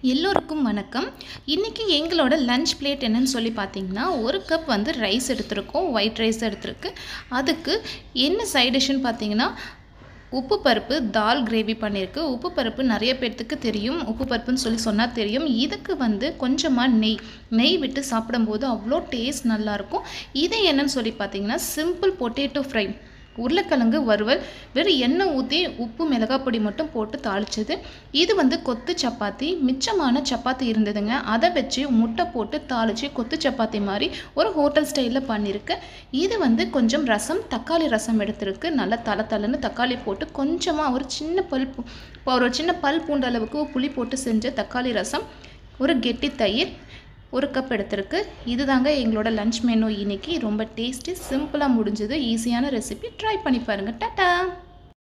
எல்லோருக்கும் வணக்கம் இன்றைக்கி எங்களோட லஞ்ச் பிளேட் என்னன்னு சொல்லி பார்த்தீங்கன்னா ஒரு கப் வந்து ரைஸ் எடுத்திருக்கோம் ஒயிட் ரைஸ் எடுத்திருக்கு அதுக்கு என்ன சைட் டிஷ்ஷுன்னு பார்த்தீங்கன்னா உப்பு பருப்பு தால் கிரேவி பண்ணியிருக்கு உப்பு பருப்பு நிறைய பேர்த்துக்கு தெரியும் உப்பு பருப்புன்னு சொல்லி சொன்னால் தெரியும் இதுக்கு வந்து கொஞ்சமாக நெய் நெய் விட்டு சாப்பிடும்போது அவ்வளோ டேஸ்ட் நல்லாயிருக்கும் இது என்னன்னு சொல்லி பார்த்தீங்கன்னா சிம்பிள் பொட்டேட்டோ ஃப்ரை உருளைக்கிழங்கு வறுவல் வெறும் எண்ணெய் ஊற்றி உப்பு மிளகாய் பொடி மட்டும் போட்டு தாளிச்சது இது வந்து கொத்து சப்பாத்தி மிச்சமான சப்பாத்தி இருந்ததுங்க அதை வச்சு முட்டை போட்டு தாளித்து கொத்து சப்பாத்தி மாதிரி ஒரு ஹோட்டல் ஸ்டைலில் பண்ணியிருக்கு இது வந்து கொஞ்சம் ரசம் தக்காளி ரசம் எடுத்திருக்கு நல்லா தலை தலைன்னு தக்காளி போட்டு கொஞ்சமாக ஒரு சின்ன பல் பூ- ஒரு சின்ன பல் பூண்டு அளவுக்கு புளி போட்டு செஞ்ச தக்காளி ரசம் ஒரு கெட்டி தயிர் ஒரு கப் எடுத்திருக்கு இதுதாங்க எங்களோட லஞ்ச் மெனு இன்னைக்கு ரொம்ப டேஸ்டி சிம்பிளாக முடிஞ்சது ஈஸியான ரெசிபி ட்ரை பண்ணி பாருங்கள் டாட்டா